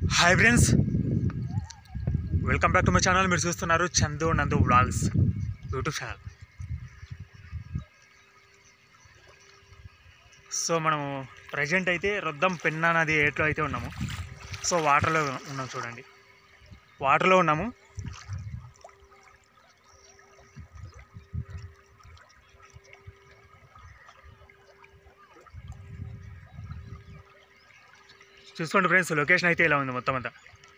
hi friends welcome back to my channel మీరు చూస్తున్నారు Chandu Nandu vlogs YouTube channel so మనం present అయితే రొద్దం పెన్నా నది ఏట్లో అయితే ఉన్నాము సో వాటర్లో ఉన్నాం చూడండి వాటర్లో ఉన్నాము చూసుకోండి ఫ్రెండ్స్ లొకేషన్ అయితే ఇలా ఉంది మొత్తం అంతా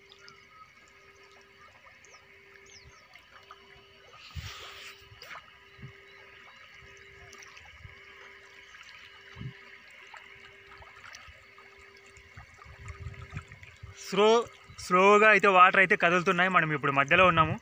స్లో స్లోగా అయితే వాటర్ అయితే కదులుతున్నాయి మనం ఇప్పుడు మధ్యలో ఉన్నాము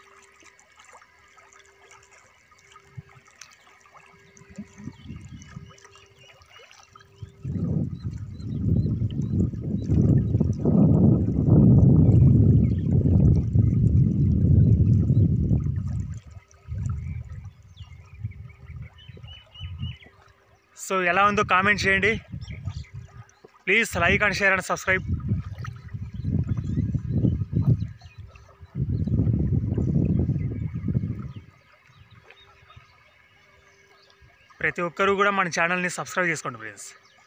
సో ఎలా ఉందో కామెంట్ చేయండి please like and share and subscribe ప్రతి ఒక్కరూ కూడా మన ఛానల్ని సబ్స్క్రైబ్ చేసుకోండి ఫ్రెండ్స్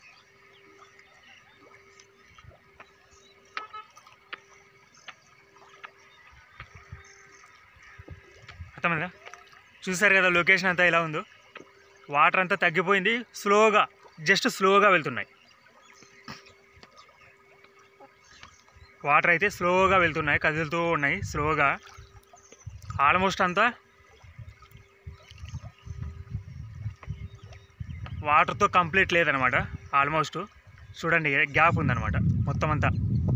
అర్థమైందా చూసారు కదా లొకేషన్ అంతా ఎలా ఉందో వాటర్ అంతా తగ్గిపోయింది స్లోగా జస్ట్ స్లోగా వెళ్తున్నాయి వాటర్ అయితే స్లోగా వెళ్తున్నాయి కదులుతూ ఉన్నాయి స్లోగా ఆల్మోస్ట్ అంతా వాటర్తో కంప్లీట్ లేదనమాట ఆల్మోస్ట్ చూడండి గ్యాప్ ఉందన్నమాట మొత్తం అంతా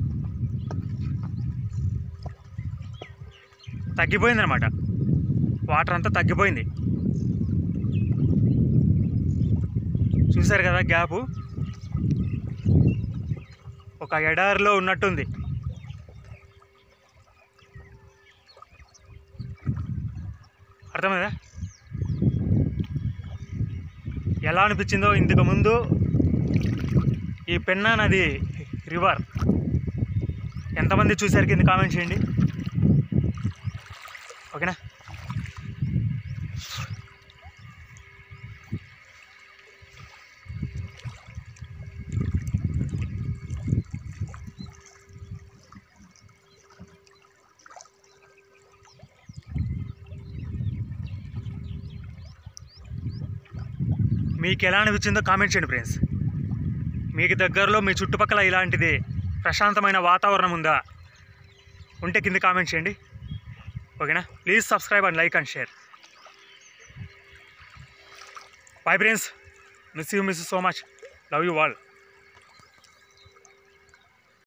తగ్గిపోయిందనమాట వాటర్ అంతా తగ్గిపోయింది చూసారు కదా గ్యాపు ఒక ఎడారిలో ఉన్నట్టుంది అర్థమైందా ఎలా అనిపించిందో ఇంతకు ముందు ఈ పెన్నా నది రివర్ ఎంతమంది చూసారు కింద కామెంట్ చేయండి ఓకేనా మీకు ఎలా అనిపించిందో కామెంట్ చేయండి ఫ్రెండ్స్ మీకు దగ్గరలో మీ చుట్టుపక్కల ఇలాంటిది ప్రశాంతమైన వాతావరణం ఉందా ఉంటే కింద కామెంట్ చేయండి ఓకేనా please subscribe and like and share bye friends miss you miss so much love you all